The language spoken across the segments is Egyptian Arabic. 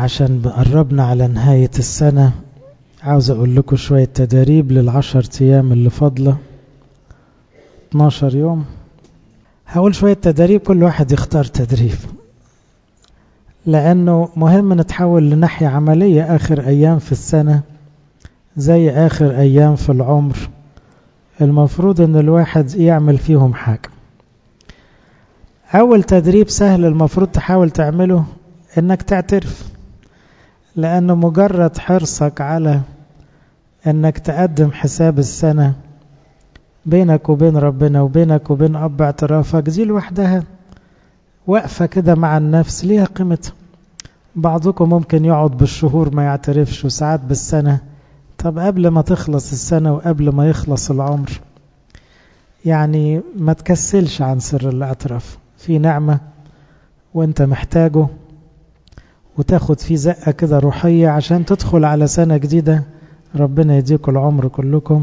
عشان قربنا على نهاية السنة عاوز أقول لكم شوية تدريب للعشر أيام اللي فاضلة 12 يوم هقول شوية تدريب كل واحد يختار تدريب لأنه مهم نتحول لناحية عملية آخر أيام في السنة زي آخر أيام في العمر المفروض أن الواحد يعمل فيهم حاجة أول تدريب سهل المفروض تحاول تعمله أنك تعترف لأنه مجرد حرصك على أنك تقدم حساب السنة بينك وبين ربنا وبينك وبين أب اعترافك دي لوحدها وقفة كده مع النفس ليها قيمتها بعضكم ممكن يقعد بالشهور ما يعترفش وساعات بالسنة طب قبل ما تخلص السنة وقبل ما يخلص العمر يعني ما تكسلش عن سر الاعتراف في نعمة وانت محتاجه وتاخد فيه زقة كده روحية عشان تدخل على سنة جديدة ربنا يديكم العمر كلكم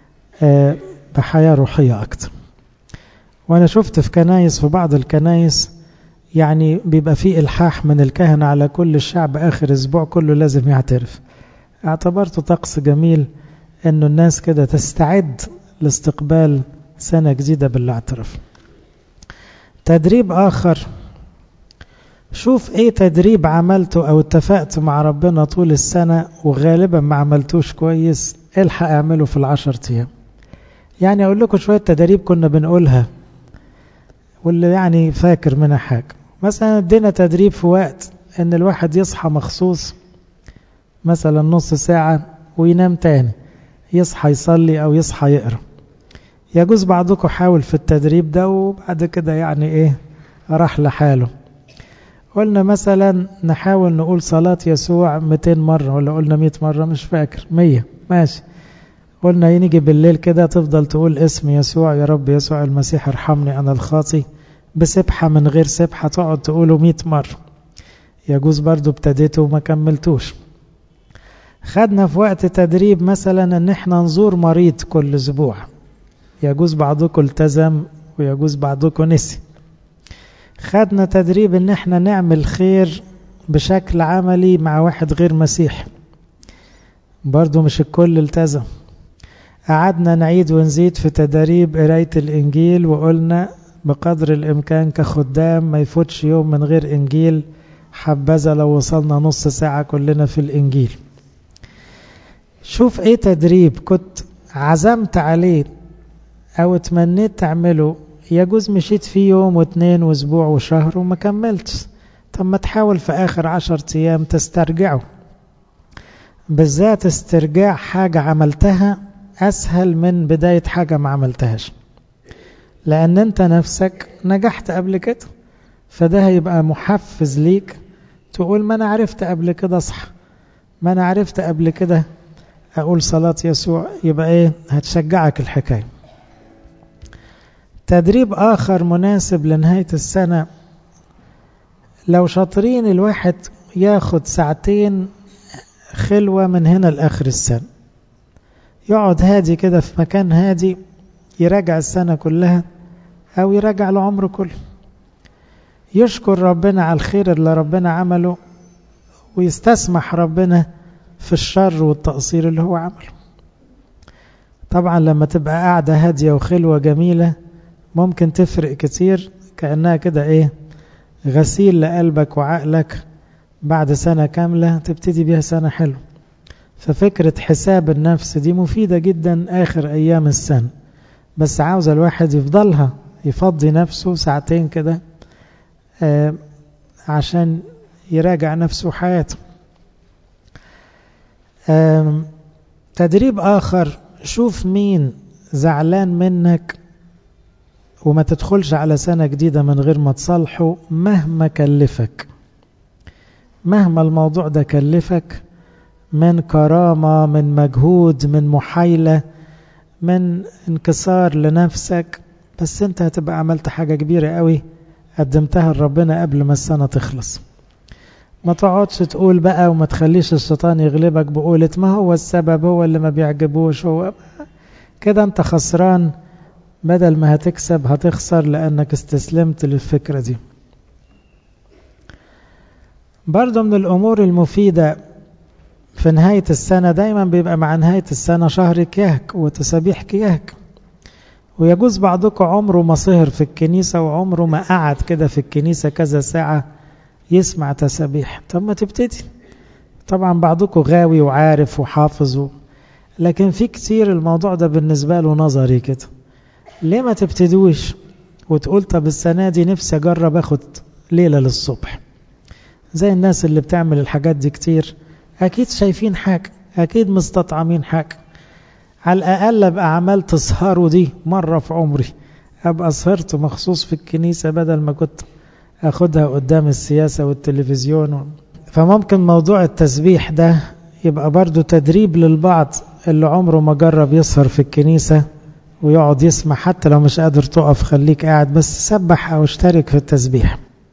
بحياة روحية أكتر وأنا شفت في كنايس في بعض الكنايس يعني بيبقى فيه إلحاح من الكهنة على كل الشعب آخر أسبوع كله لازم يعترف اعتبرته طقس جميل أنه الناس كده تستعد لاستقبال سنة جديدة بالاعتراف تدريب آخر شوف ايه تدريب عملته او اتفقت مع ربنا طول السنة وغالبا ما عملتوش كويس الحق اعمله في العشر ايام يعني اقول لكم شوية تدريب كنا بنقولها واللي يعني فاكر منها حاجة مثلا ادينا تدريب في وقت ان الواحد يصحى مخصوص مثلا نص ساعة وينام تاني يصحى يصلي او يصحى يقرأ يجوز بعضكم حاول في التدريب ده وبعد كده يعني ايه راح لحاله قلنا مثلا نحاول نقول صلاة يسوع 200 مرة ولا قلنا 100 مرة مش فاكر 100 ماشي قلنا ينيجي بالليل كده تفضل تقول اسم يسوع يا رب يسوع المسيح ارحمني أنا الخاطي بسبحة من غير سبحة تقعد تقوله 100 مرة يجوز برضو ابتديته وما كملتوش خدنا في وقت تدريب مثلا ان احنا نزور مريض كل اسبوع يجوز بعضكم التزم ويجوز بعضكم نسي خدنا تدريب ان احنا نعمل خير بشكل عملي مع واحد غير مسيحي برضو مش الكل التزم قعدنا نعيد ونزيد في تدريب قراية الإنجيل وقلنا بقدر الإمكان كخدام ما يفوتش يوم من غير إنجيل حبذا لو وصلنا نص ساعة كلنا في الإنجيل شوف ايه تدريب كنت عزمت عليه او تمنيت تعمله يجوز مشيت فيه يوم واثنين واسبوع وشهر وما كملتش طب ما تحاول في اخر عشر ايام تسترجعه بالذات استرجاع حاجة عملتها اسهل من بداية حاجة ما عملتهاش لان انت نفسك نجحت قبل كده فده هيبقى محفز ليك تقول ما انا عرفت قبل كده اصحى ما انا عرفت قبل كده اقول صلاة يسوع يبقى ايه هتشجعك الحكاية تدريب آخر مناسب لنهاية السنة لو شاطرين الواحد ياخد ساعتين خلوة من هنا لآخر السنة يقعد هادي كده في مكان هادي يراجع السنة كلها أو يراجع العمر كله يشكر ربنا على الخير اللي ربنا عمله ويستسمح ربنا في الشر والتقصير اللي هو عمله طبعا لما تبقى قاعدة هادية وخلوة جميلة ممكن تفرق كتير كأنها كده ايه غسيل لقلبك وعقلك بعد سنة كاملة تبتدي بيها سنة حلوة ففكرة حساب النفس دي مفيدة جدا آخر أيام السنة بس عاوز الواحد يفضلها يفضي نفسه ساعتين كده آه عشان يراجع نفسه وحياته آه تدريب آخر شوف مين زعلان منك وما تدخلش على سنة جديدة من غير ما تصالحه مهما كلفك مهما الموضوع ده كلفك من كرامة من مجهود من محايلة من انكسار لنفسك بس انت هتبقى عملت حاجة كبيرة قوي قدمتها لربنا قبل ما السنة تخلص ما تقعدش تقول بقى وما تخليش الشيطان يغلبك بقولة ما هو السبب هو اللي ما بيعجبوش هو كده انت خسران بدل ما هتكسب هتخسر لأنك استسلمت للفكرة دي برضو من الأمور المفيدة في نهاية السنة دايما بيبقى مع نهاية السنة شهر كيهك وتسابيح كيهك ويجوز بعضكم عمره ما سهر في الكنيسة وعمره ما قعد كده في الكنيسة كذا ساعة يسمع تسابيح طب ما تبتدي طبعا بعضكم غاوي وعارف وحافظ و... لكن في كتير الموضوع ده بالنسبة له نظري كده ليه ما تبتدوش وتقول طب السنة دي نفسي أجرب أخد ليلة للصبح زي الناس اللي بتعمل الحاجات دي كتير أكيد شايفين حاجة أكيد مستطعمين حاجة على الأقل أبقى عملت سهروا دي مرة في عمري أبقى سهرت مخصوص في الكنيسة بدل ما كنت أخدها قدام السياسة والتلفزيون فممكن موضوع التسبيح ده يبقى برضو تدريب للبعض اللي عمره ما جرب يسهر في الكنيسة ويقعد يسمع حتى لو مش قادر تقف خليك قاعد بس سبح أو اشترك في التسبيح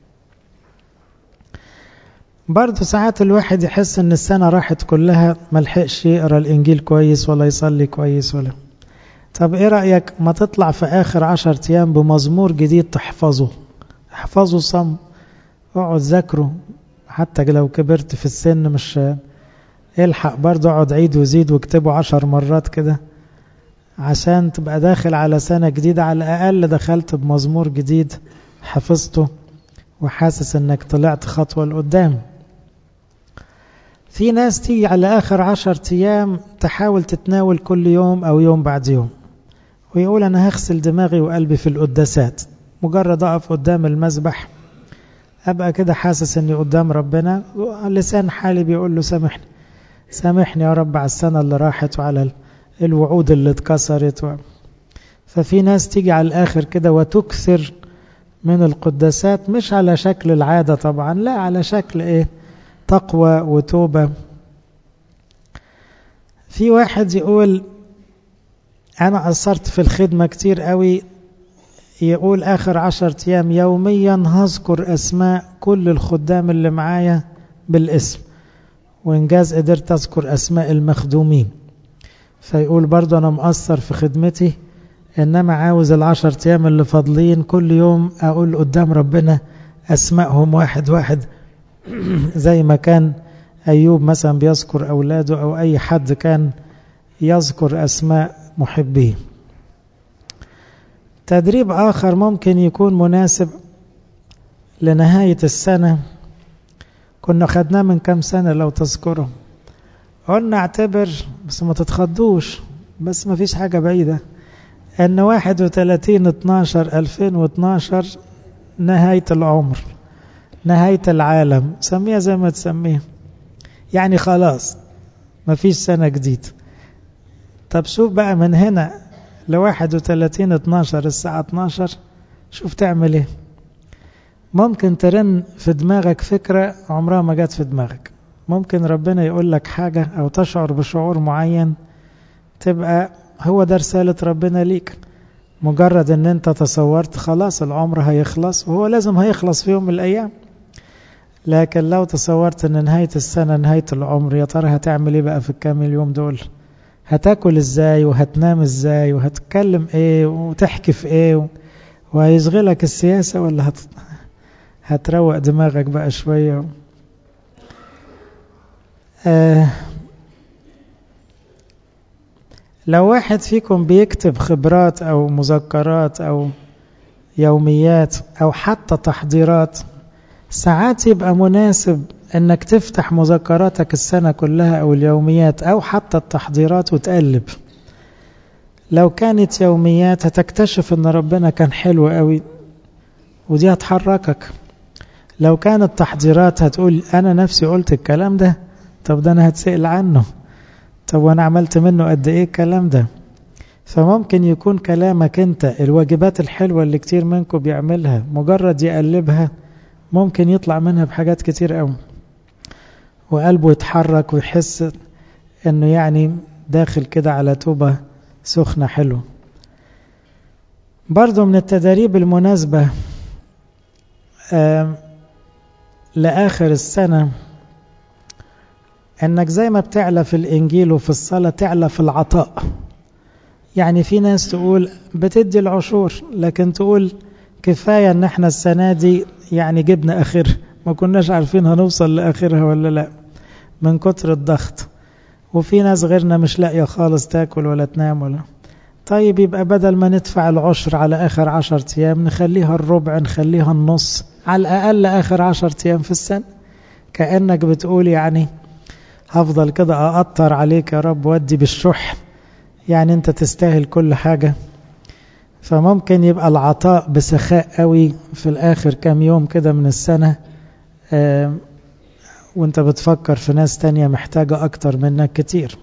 برضه ساعات الواحد يحس ان السنة راحت كلها ملحقش يقرا الانجيل كويس ولا يصلي كويس ولا طب ايه رأيك ما تطلع في اخر عشر ايام بمزمور جديد تحفظه احفظه صم اقعد ذاكره حتى لو كبرت في السن مش الحق برضه اقعد عيد وزيد واكتبه عشر مرات كده عشان تبقى داخل على سنة جديدة على الأقل دخلت بمزمور جديد حفظته وحاسس انك طلعت خطوة لقدام في ناس تيجي على آخر عشر أيام تحاول تتناول كل يوم أو يوم بعد يوم ويقول أنا هغسل دماغي وقلبي في القداسات مجرد أقف قدام المذبح أبقى كده حاسس أني قدام ربنا لسان حالي بيقول له سامحني سامحني يا رب على السنة اللي راحت وعلى الوعود اللي اتكسرت و... ففي ناس تيجي على الآخر كده وتكثر من القداسات مش على شكل العادة طبعا لا على شكل ايه تقوى وتوبة في واحد يقول أنا قصرت في الخدمة كتير قوي يقول آخر عشر أيام يوميا هذكر أسماء كل الخدام اللي معايا بالاسم وإنجاز قدرت أذكر أسماء المخدومين فيقول برضه أنا مقصر في خدمتي إنما عاوز العشر أيام اللي فاضلين كل يوم أقول قدام ربنا أسمائهم واحد واحد زي ما كان أيوب مثلا بيذكر أولاده أو أي حد كان يذكر أسماء محبيه تدريب آخر ممكن يكون مناسب لنهاية السنة كنا خدناه من كام سنة لو تذكروا قلنا اعتبر بس ما تتخضوش بس ما فيش حاجة بعيدة ان 31 12 2012 نهاية العمر نهاية العالم سميها زي ما تسميها يعني خلاص ما فيش سنة جديدة طب شوف بقى من هنا ل 31 12 الساعة 12 شوف تعمل ايه ممكن ترن في دماغك فكرة عمرها ما جت في دماغك ممكن ربنا يقول لك حاجة أو تشعر بشعور معين تبقى هو ده رسالة ربنا ليك مجرد ان انت تصورت خلاص العمر هيخلص وهو لازم هيخلص في يوم من الأيام لكن لو تصورت ان نهاية السنة نهاية العمر يا ترى هتعمل ايه بقى في الكام اليوم دول هتاكل ازاي وهتنام ازاي وهتتكلم ايه وتحكي في ايه وهيشغلك السياسة ولا هت... هتروق دماغك بقى شوية آه لو واحد فيكم بيكتب خبرات أو مذكرات أو يوميات أو حتى تحضيرات ساعات يبقى مناسب انك تفتح مذكراتك السنة كلها او اليوميات او حتى التحضيرات وتقلب لو كانت يوميات هتكتشف ان ربنا كان حلو قوي ودي هتحركك لو كانت تحضيرات هتقول انا نفسي قلت الكلام ده طب ده انا هتسأل عنه طب وانا عملت منه قد ايه الكلام ده فممكن يكون كلامك انت الواجبات الحلوة اللي كتير منكم بيعملها مجرد يقلبها ممكن يطلع منها بحاجات كتير قوي وقلبه يتحرك ويحس انه يعني داخل كده على توبة سخنة حلوة برضو من التدريب المناسبة لآخر السنة انك زي ما بتعلى في الانجيل وفي الصلاة تعلى في العطاء يعني في ناس تقول بتدي العشور لكن تقول كفاية ان احنا السنة دي يعني جبنا اخر ما كناش عارفين هنوصل لآخرها ولا لا من كتر الضغط وفي ناس غيرنا مش لاقية خالص تاكل ولا تنام ولا طيب يبقى بدل ما ندفع العشر على آخر عشر أيام نخليها الربع نخليها النص على الأقل آخر عشر أيام في السنة كأنك بتقول يعني هفضل كده أقطر عليك يا رب ودي بالشح يعني أنت تستاهل كل حاجة فممكن يبقى العطاء بسخاء قوي في الآخر كام يوم كده من السنة آه وانت بتفكر في ناس تانية محتاجة أكتر منك كتير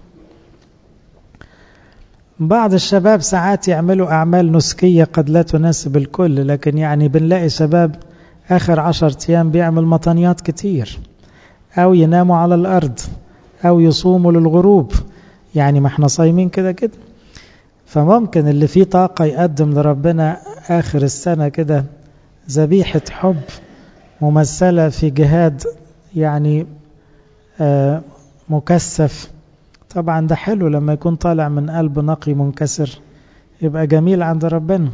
بعض الشباب ساعات يعملوا أعمال نسكية قد لا تناسب الكل لكن يعني بنلاقي شباب آخر عشر أيام بيعمل مطانيات كتير أو يناموا على الأرض أو يصوموا للغروب يعني ما احنا صايمين كده كده فممكن اللي فيه طاقة يقدم لربنا آخر السنة كده ذبيحة حب ممثلة في جهاد يعني آه مكثف طبعا ده حلو لما يكون طالع من قلب نقي منكسر يبقى جميل عند ربنا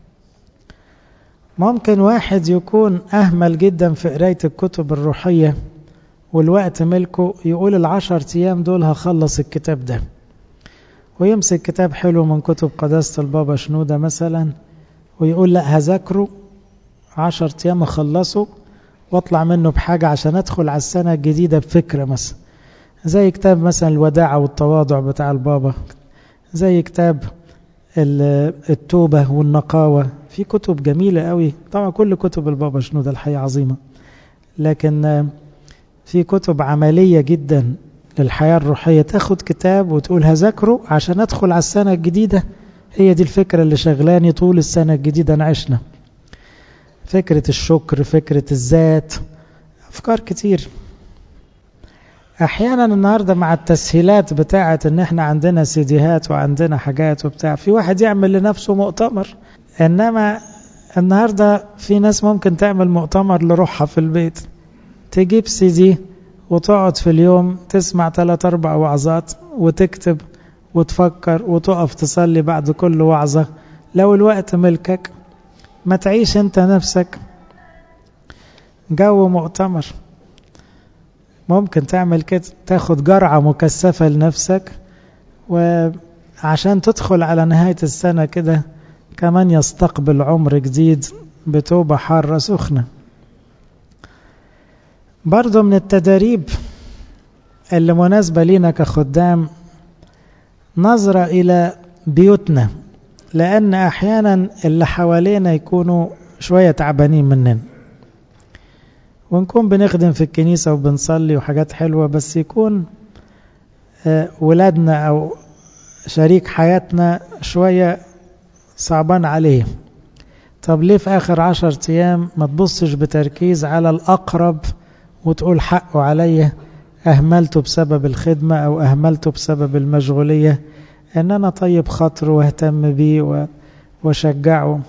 ممكن واحد يكون أهمل جدا في قراية الكتب الروحية والوقت ملكه يقول العشر أيام دول هخلص الكتاب ده ويمسك كتاب حلو من كتب قداسة البابا شنودة مثلا ويقول لا هذاكره عشر أيام أخلصه واطلع منه بحاجة عشان أدخل على السنة الجديدة بفكرة مثلا زي كتاب مثلا الوداعة والتواضع بتاع البابا زي كتاب التوبة والنقاوة في كتب جميلة قوي طبعا كل كتب البابا شنودة الحقيقة عظيمة لكن في كتب عملية جدا للحياة الروحية تاخد كتاب وتقول هذاكره عشان أدخل على السنة الجديدة هي دي الفكرة اللي شغلاني طول السنة الجديدة نعيشنا فكرة الشكر فكرة الذات أفكار كتير أحيانا النهاردة مع التسهيلات بتاعة إن إحنا عندنا سيديهات وعندنا حاجات وبتاع في واحد يعمل لنفسه مؤتمر إنما النهاردة في ناس ممكن تعمل مؤتمر لروحها في البيت تجيب سي دي وتقعد في اليوم تسمع ثلاث أربع وعظات وتكتب وتفكر وتقف تصلي بعد كل وعظة لو الوقت ملكك ما تعيش انت نفسك جو مؤتمر ممكن تعمل كده تاخد جرعة مكثفة لنفسك وعشان تدخل على نهاية السنة كده كمان يستقبل عمر جديد بتوبة حارة سخنة برضو من التدريب اللي مناسبة لينا كخدام نظرة إلى بيوتنا لأن أحيانا اللي حوالينا يكونوا شوية تعبانين مننا ونكون بنخدم في الكنيسة وبنصلي وحاجات حلوة بس يكون ولادنا أو شريك حياتنا شوية صعبان عليه طب ليه في آخر عشر أيام ما تبصش بتركيز على الأقرب وتقول حقه عليا أهملته بسبب الخدمة أو أهملته بسبب المشغولية ان انا طيب خاطره واهتم بيه واشجعه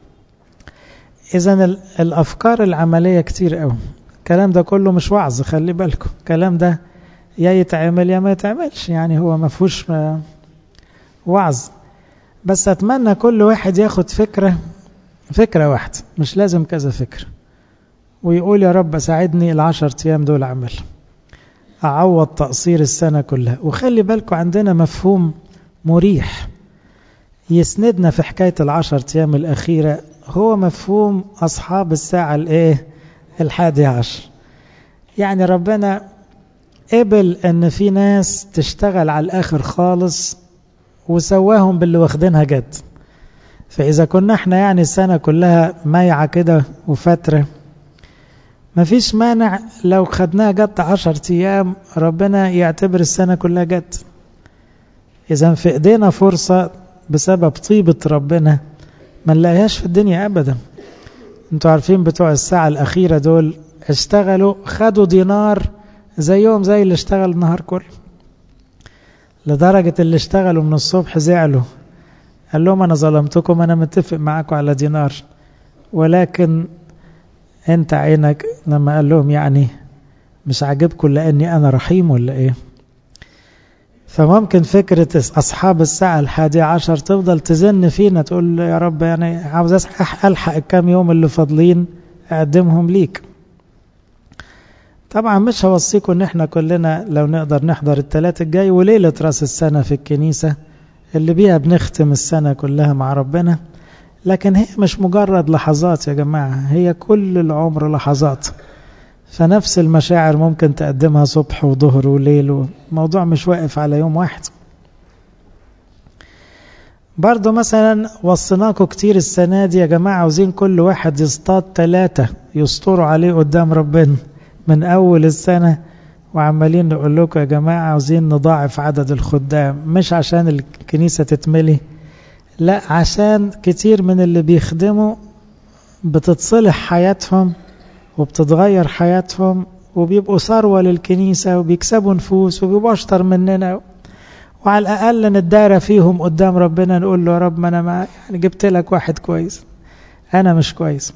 اذا الافكار العمليه كتير قوي الكلام ده كله مش وعظ خلي بالكم الكلام ده يا يتعمل يا ما يتعملش يعني هو ما فيهوش وعظ بس اتمنى كل واحد ياخد فكره فكره واحده مش لازم كذا فكره ويقول يا رب ساعدني العشر ايام دول اعمل اعوض تقصير السنه كلها وخلي بالكم عندنا مفهوم مريح يسندنا في حكاية العشر أيام الأخيرة هو مفهوم أصحاب الساعة الإيه الحادي عشر يعني ربنا قبل أن في ناس تشتغل على الآخر خالص وسواهم باللي واخدينها جد فإذا كنا احنا يعني السنة كلها مايعة كده وفترة مفيش مانع لو خدناها جد عشر أيام ربنا يعتبر السنة كلها جد إذا في إيدينا فرصة بسبب طيبة ربنا ما نلاقيهاش في الدنيا أبدا انتوا عارفين بتوع الساعة الأخيرة دول اشتغلوا خدوا دينار زيهم زي اللي اشتغل النهار كله لدرجة اللي اشتغلوا من الصبح زعلوا قال لهم أنا ظلمتكم أنا متفق معاكم على دينار ولكن أنت عينك لما قال لهم يعني مش عاجبكم لأني أنا رحيم ولا إيه فممكن فكرة أصحاب الساعة الحادية عشر تفضل تزن فينا تقول يا رب يعني عاوز ألحق الكام يوم اللي فاضلين أقدمهم ليك طبعا مش هوصيكم ان احنا كلنا لو نقدر نحضر الثلاث الجاي وليلة راس السنة في الكنيسة اللي بيها بنختم السنة كلها مع ربنا لكن هي مش مجرد لحظات يا جماعة هي كل العمر لحظات فنفس المشاعر ممكن تقدمها صبح وظهر وليل الموضوع مش واقف على يوم واحد برضو مثلا وصيناكم كتير السنة دي يا جماعة عاوزين كل واحد يصطاد ثلاثة يسطروا عليه قدام ربنا من أول السنة وعمالين نقول لكم يا جماعة عاوزين نضاعف عدد الخدام مش عشان الكنيسة تتملي لا عشان كتير من اللي بيخدموا بتتصلح حياتهم وبتتغير حياتهم وبيبقوا ثروة للكنيسة وبيكسبوا نفوس وبيبقوا أشطر مننا وعلى الأقل نتدارى فيهم قدام ربنا نقول له يا رب ما أنا ما يعني جبت لك واحد كويس أنا مش كويس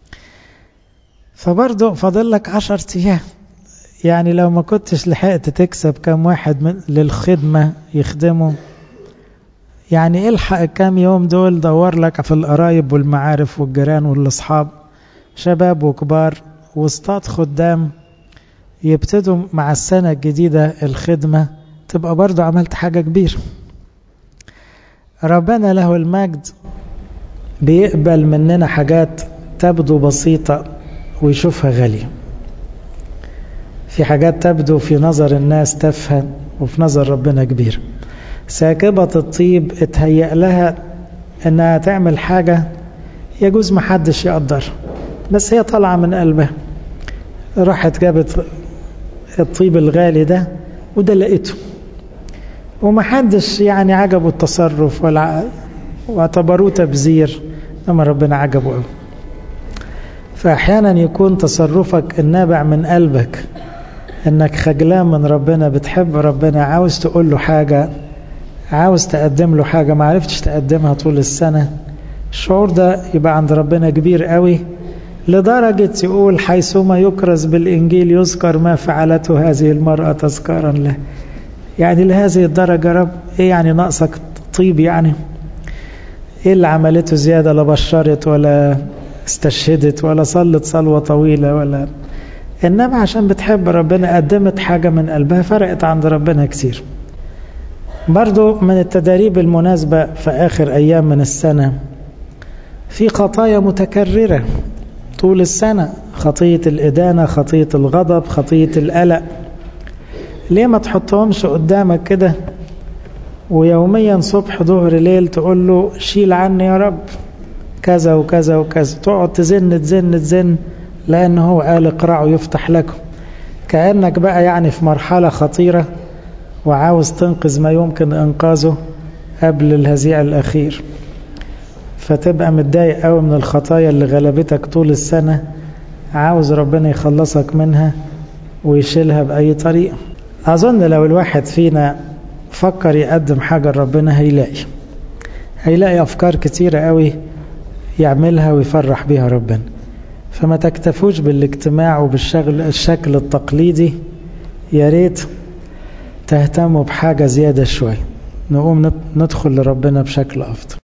فبرضه فاضل لك عشر أيام يعني لو ما كنتش لحقت تكسب كم واحد من للخدمة يخدموا يعني الحق كام يوم دول دور لك في القرايب والمعارف والجيران والأصحاب شباب وكبار واصطاد خدام يبتدوا مع السنة الجديدة الخدمة تبقى برضو عملت حاجة كبيرة ربنا له المجد بيقبل مننا حاجات تبدو بسيطة ويشوفها غالية في حاجات تبدو في نظر الناس تافهة وفي نظر ربنا كبير ساكبة الطيب اتهيأ لها انها تعمل حاجة يجوز محدش يقدر بس هي طالعة من قلبها راحت جابت الطيب الغالي ده وده لقيته ومحدش يعني عجبه التصرف ولا واعتبروه تبذير اما ربنا عجبه قوي فاحيانا يكون تصرفك النابع من قلبك انك خجلان من ربنا بتحب ربنا عاوز تقول له حاجة عاوز تقدم له حاجة ما عرفتش تقدمها طول السنة الشعور ده يبقى عند ربنا كبير قوي لدرجة يقول حيثما يكرز بالإنجيل يذكر ما فعلته هذه المرأة تذكارا له يعني لهذه الدرجة رب إيه يعني ناقصك طيب يعني إيه اللي عملته زيادة لا بشرت ولا استشهدت ولا صلت صلوة طويلة ولا إنما عشان بتحب ربنا قدمت حاجة من قلبها فرقت عند ربنا كتير برضو من التداريب المناسبة في آخر أيام من السنة في خطايا متكررة طول السنة خطية الإدانة خطية الغضب خطية القلق ليه ما تحطهمش قدامك كده ويوميا صبح ظهر ليل تقول له شيل عني يا رب كذا وكذا وكذا تقعد تزن تزن تزن لأن هو قال اقرعوا يفتح لكم كأنك بقى يعني في مرحلة خطيرة وعاوز تنقذ ما يمكن إنقاذه قبل الهزيع الأخير فتبقى متضايق قوي من الخطايا اللي غلبتك طول السنة عاوز ربنا يخلصك منها ويشيلها بأي طريقة أظن لو الواحد فينا فكر يقدم حاجة لربنا هيلاقي هيلاقي أفكار كتيرة قوي يعملها ويفرح بيها ربنا فما تكتفوش بالاجتماع وبالشغل الشكل التقليدي يا ريت تهتموا بحاجة زيادة شوي نقوم ندخل لربنا بشكل أفضل